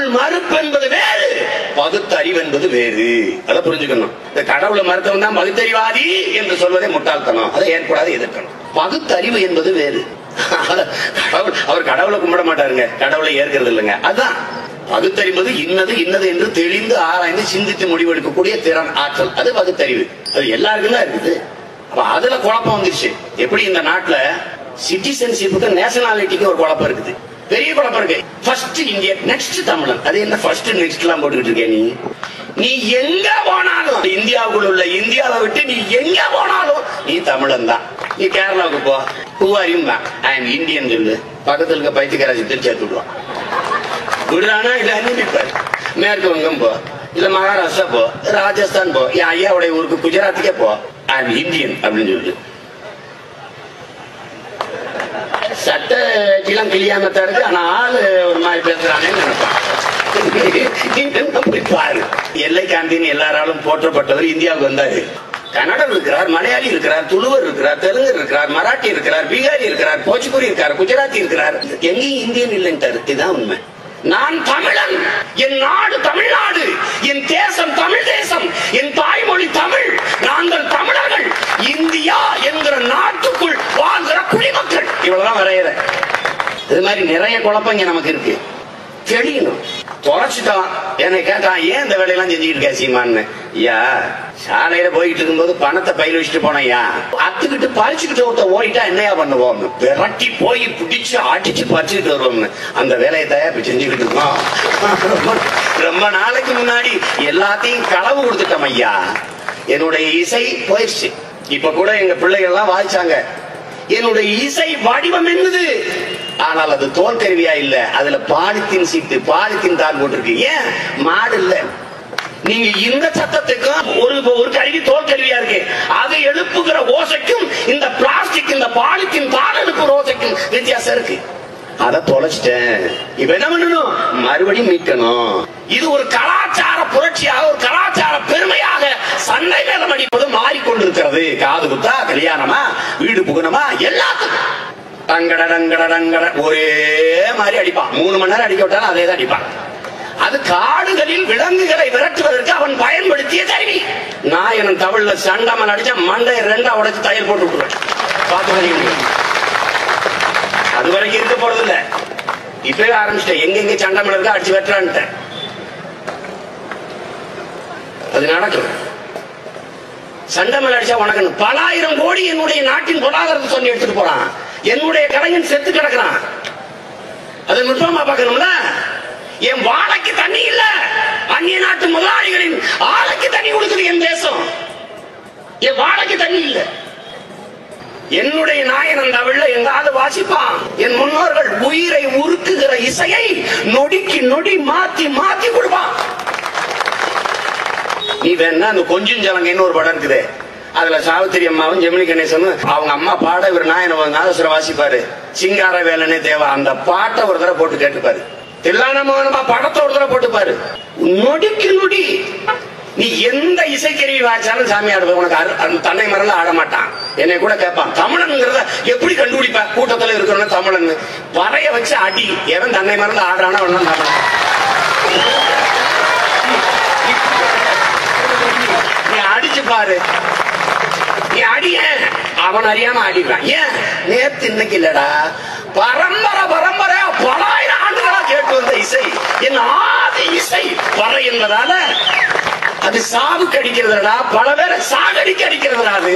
கடவுள் மறுப்பு என்பது வேறு பகுத்தறிவு என்பது வேறு அதை புரிஞ்சுக்கணும் இந்த கடவுளை மறுத்தவன் தான் பகுத்தறிவாதி என்று சொல்வதே முட்டாள்தனம் அதை ஏற்கூடாது எதிர்க்கணும் பகுத்தறிவு என்பது வேறு கடவுள் அவர் கடவுளை கும்பிட மாட்டாருங்க கடவுளை ஏற்கிறது இல்லைங்க அதான் பகுத்தறிவது இன்னது இன்னது என்று தெளிந்து ஆராய்ந்து சிந்தித்து முடிவெடுக்கக்கூடிய திறன் ஆற்றல் அது பகுத்தறிவு அது எல்லாருக்கும் தான் இருக்குது அப்ப அதுல குழப்பம் வந்துருச்சு எப்படி இந்த நாட்டுல சிட்டிசன்ஷிப்புக்கு நேஷனாலிட்டிக்கு ஒரு குழப்பம் இருக்குது பெரிய குழப்பம் இருக்கு ஃபர்ஸ்ட் இந்தியன் நெக்ஸ்ட் தமிழன் அது என்ன ஃபர்ஸ்ட் நெக்ஸ்ட் எல்லாம் போட்டுக்கிட்டு இருக்க நீ நீ எங்க போனாலும் இந்தியாவுக்குள்ள உள்ள இந்தியாவை விட்டு நீ எங்க போனாலும் நீ தமிழன் தான் நீ கேரளாவுக்கு போ பூவாரியும் தான் ஐ எம் இந்தியன் சொல்லு பக்கத்துல இருக்க பைத்தியக்காராஜி திருச்சி சேர்த்து விடுவான் விடுறானா இல்ல நினைப்பாரு மேற்கு வங்கம் போ இல்ல மகாராஷ்டிரா போ ராஜஸ்தான் போ என் ஐயாவுடைய ஊருக்கு குஜராத்துக்கே போ ஐ எம் இந்தியன் அப்படின்னு சொல்லிட்டு சட்ட கிளம் கிளியாம தான் இருக்கு ஆனா ஆளு ஒரு மாதிரி பேசுறானேன்னு நினைப்பான் நீ என்ன போய் பாரு எல்லை காந்தின்னு எல்லாராலும் போற்றப்பட்டவர் இந்தியாவுக்கு வந்தாரு கன்னடர் இருக்கிறார் மலையாளி இருக்கிறார் துளுவர் இருக்கிறார் தெலுங்கர் இருக்கிறார் மராட்டி இருக்கிறார் பீகாரி இருக்கிறார் போச்சுபுரி இருக்கிறார் குஜராத்தி இருக்கிறார் எங்கேயும் இந்தியன் இல்லைன்ட்டாரு இதுதான் உண்மை நான் தமிழன் என் நாடு தமிழ்நாடு என் தேசம் தமிழ் தேசம் என் தாய்மொழி தமிழ் நாங்கள் தமிழர்கள் இந்தியா என்கிற நாட்டுக்குள் வாழ்கிற குடிமக்கள் இவ்வளவுதான் வரையற இது மாதிரி நிறைய குழப்பம் இங்க நமக்கு இருக்கு தெளியணும் தொலைச்சிட்டான் என்னை கேட்டான் ஏன் இந்த வேலையெல்லாம் செஞ்சுக்கிட்டு இருக்க சீமான்னு ஐயா சாலையில போயிட்டு இருக்கும்போது பணத்தை பையில வச்சுட்டு போனையா அத்துக்கிட்டு பறிச்சுக்கிட்டு ஒருத்த ஓடிட்டா என்னையா பண்ணுவோம் விரட்டி போய் பிடிச்சு அடிச்சு பறிச்சுக்கிட்டு வருவோம்னு அந்த வேலையை தான் இப்ப செஞ்சுக்கிட்டு இருக்கோம் ரொம்ப- ரொம்ப நாளைக்கு முன்னாடி எல்லாத்தையும் களவு கொடுத்துட்டோம் ஐயா என்னுடைய இசை போயிடுச்சு இப்ப கூட எங்க பிள்ளைகள் எல்லாம் வாதிச்சாங்க என்னுடைய இசை வடிவம் என்னது ஆனால் அது தோல் கருவியா இல்ல அதுல பாலித்தீன் சீட்டு பாலித்தீன் தாள் போட்டிருக்கு ஏன் மாடு இல்ல நீங்க இந்த சத்தத்துக்கும் ஒரு ஒரு கருவி தோல் கருவியா இருக்கு அதை எழுப்புகிற ஓசைக்கும் இந்த பிளாஸ்டிக் இந்த பாலித்தீன் தாள் எழுப்புற ஓசைக்கும் வித்தியாசம் இருக்கு அதை தொலைச்சிட்டேன் இப்ப என்ன பண்ணணும் மறுபடியும் மீட்கணும் இது ஒரு கலாச்சார புரட்சியாக ஒரு கலாச்சார பெருமையாக சண்டை மேலம் அடிப்பது மாறிக்கொண்டிருக்கிறது காது குத்தா கல்யாணமா வீடு புகணுமா எல்லாத்துக்கும் டங்கட டங்கட டங்கட ஒரே மாதிரி அடிப்பான் மூணு மணி நேரம் அடிக்க விட்டாலும் அதே தான் அடிப்பான் அது காடுகளில் விலங்குகளை விரட்டுவதற்கு அவன் பயன்படுத்திய கருவி நாயனன் தமிழ்ல சண்டமன் அடிச்சா மண்டையை ரெண்டா உடைச்சு தையல் போட்டு விட்டுருவேன் பார்த்து வரீங்க அது வரைக்கும் இருக்க போறது இல்ல இப்பவே ஆரம்பிச்சிட்டேன் எங்க எங்க சண்டமன் இருக்கா அடிச்சு வெட்டுறான்ட்டேன் அது நடக்கும் சண்டமேல அடிச்சா உனக்கு பல ஆயிரம் கோடி என்னுடைய நாட்டின் பொருளாதாரத்தை சொல்லி எடுத்துட்டு போறான் என்னுடைய கலைஞன் செத்து கிடக்குறான் அதை நுட்பமா பார்க்கணும்ல என் வாழைக்கு தண்ணி இல்ல அந்நிய நாட்டு முதலாளிகளின் ஆலைக்கு தண்ணி கொடுக்குது என் தேசம் என் வாழைக்கு தண்ணி இல்ல என்னுடைய நாயனன் தமிழ்ல எங்காவது வாசிப்பான் என் முன்னோர்கள் உயிரை உருக்குகிற இசையை நொடிக்கு நொடி மாத்தி மாத்தி கொடுப்பான் நீ வேணா அந்த கொஞ்சம் ஜலங்கைன்னு ஒரு படம் இருக்குது அதுல சாவித்திரி அம்மாவும் ஜெமினி கணேசனும் அவங்க அம்மா பாட இவர் நாயன நாதஸ்வரம் வாசிப்பாரு சிங்கார வேலனே தேவா அந்த பாட்டை ஒரு தடவை போட்டு கேட்டுப்பாரு தில்லான மோகனமா படத்தை ஒரு தடவை போட்டுப்பாரு நொடிக்கு நொடி நீ எந்த இசைக்கருவி வாய்ச்சாலும் சாமி ஆடுவ உனக்கு அரு- அந்த தன்னை மறந்து ஆட மாட்டான் என்னை கூட கேட்பான் தமிழன்ங்கிறத எப்படி கண்டுபிடிப்பா கூட்டத்துல இருக்கிறவன தமிழன் வரைய வச்சு அடி எவன் தன்னை மறந்து ஆடுறானோ அவன் தான் தமிழன் நீ அடிச்சு பாரு நீ அடிய அவன் அறியாம அடிப்பான் ஏன் நேத்து இன்னைக்கு இல்லடா பரம்பரை பரம்பரை பலாயிரம் ஆண்டுகளா கேட்டு வந்த இசை என் ஆதி இசை பறை என்பதால அது சாவுக்கு அடிக்கிறதுடா பல பேரை சாகடிக்க அடிக்கிறதுடா அது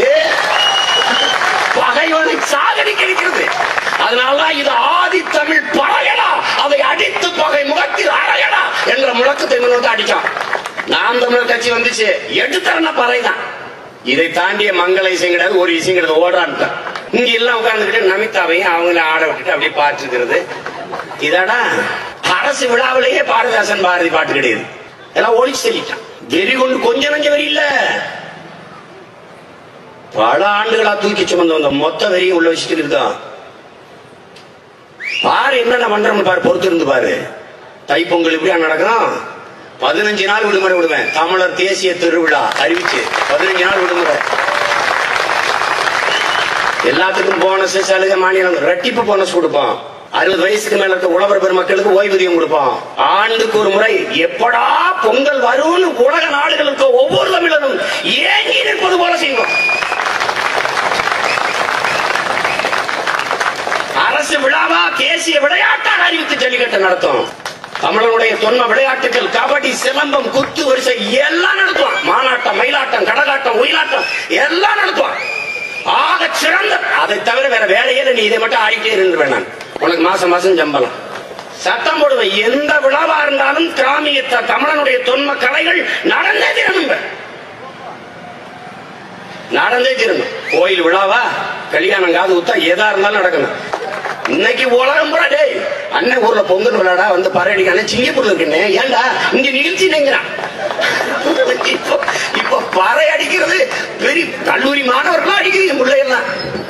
பகைவனை சாகடிக்க அடிக்கிறது அதனாலதான் இது ஆதி தமிழ் பறையடா அதை அடித்து பகை முகத்தில் அறையடா என்ற முழக்கத்தை முன்னோக்கி அடிச்சான் நாம் தமிழர் கட்சி வந்துச்சு எடுத்தரன பறைதான் இதை தாண்டிய மங்கள இசை கிடையாது ஒரு இசை கிடையாது ஓடான்ட்டான் இங்க எல்லாம் உட்கார்ந்துக்கிட்டு நமிதாவையும் அவங்கள ஆட விட்டுட்டு அப்படியே பார்த்துக்கிறது இதாடா அரசு விழாவிலேயே பாரதிதாசன் பாரதி பாட்டு கிடையாது எல்லாம் ஒழிச்சு சொல்லிட்டான் வெறி கொண்டு கொஞ்சம் நஞ்ச வெறி இல்ல பல ஆண்டுகளா தூக்கி சுமந்து வந்த மொத்த வெறியும் உள்ள வச்சுட்டு இருக்கான் பாரு என்னென்ன பண்றோம்னு பாரு பொறுத்து இருந்து பாரு தைப்பொங்கல் இப்படியா நடக்கும் பதினஞ்சு நாள் விடுமுறை விடுவேன் தமிழர் தேசிய திருவிழா அறிவிச்சு பதினஞ்சு நாள் விடுமுறை எல்லாத்துக்கும் போனஸ் சலுகை மானியம் ரெட்டிப்பு போனஸ் கொடுப்போம் அறுபது வயசுக்கு மேல இருக்க உழவர் பெருமக்களுக்கு ஓய்வூதியம் கொடுப்போம் ஆண்டுக்கு ஒரு முறை எப்படா பொங்கல் வரும்னு உலக நாடுகளுக்கு ஒவ்வொரு தமிழனும் ஏங்கி நிற்பது போல செய்வோம் அரசு விழாவா தேசிய விளையாட்டாக அறிவித்து ஜல்லிக்கட்டு நடத்தும் தமிழனுடைய தொன்ம விளையாட்டுகள் கபடி சிலம்பம் குத்து வரிசை எல்லாம் நடத்துவான் மானாட்டம் மயிலாட்டம் கடகாட்டம் ஒயிலாட்டம் எல்லாம் நடத்துவான் ஆக சிறந்த அதை தவிர வேற வேலையே இல்லை. நீ இதை மட்டும் ஆடிட்டே இருந்து வேணாம் உனக்கு மாசம் மாசம் சம்பளம் சட்டம் போடுவேன் எந்த விழாவா இருந்தாலும் கிராமிய த- தமிழனுடைய தொன்ம கலைகள் நடந்தே தீரணும் நடந்தே தீரணும் கோயில் விழாவா கல்யாணம் காது ஊத்தா எதா இருந்தாலும் நடக்கணும் இன்னைக்கு உலகம் பூரா டேய் அண்ணன் ஊர்ல பொங்கல் விழாடா வந்து பரடிக்கான சிங்கப்பூர்ல இருக்குன்னு ஏன்டா இங்க நிகழ்ச்சி நிங்கிறான் இப்போ இப்போ பறை அடிக்கிறது பெரிய கல்லூரி மாணவர்களா அடிக்கிறீங்க பிள்ளைகள்லாம்